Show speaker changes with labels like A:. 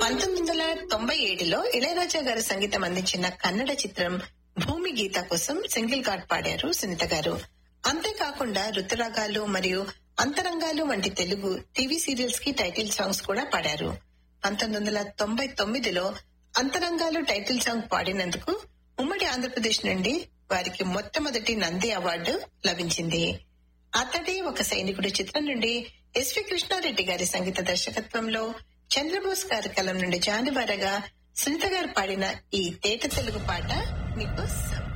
A: పంతొమ్మిది వందల తొంభై ఏడులో ఇళయరాజా గారు సంగీతం అందించిన కన్నడ చిత్రం భూమి గీత కోసం సింగిల్ కార్డ్ పాడారు సునీత గారు అంతేకాకుండా ఋతురాగాలు మరియు అంతరంగాలు వంటి తెలుగు టీవీ సీరియల్స్ కి టైటిల్ సాంగ్స్ కూడా పాడారు పంతొమ్మిది వందల తొంభై తొమ్మిదిలో అంతరంగాలు టైటిల్ సాంగ్ పాడినందుకు ఉమ్మడి ఆంధ్రప్రదేశ్ నుండి వారికి మొట్టమొదటి నంది అవార్డు లభించింది అతడే ఒక సైనికుడు చిత్రం నుండి ఎస్వి కృష్ణారెడ్డి గారి సంగీత దర్శకత్వంలో చంద్రబోస్ గారి కలం నుండి జానువారగా సునీత గారు పాడిన ఈ తేట తెలుగు పాట మీకోసం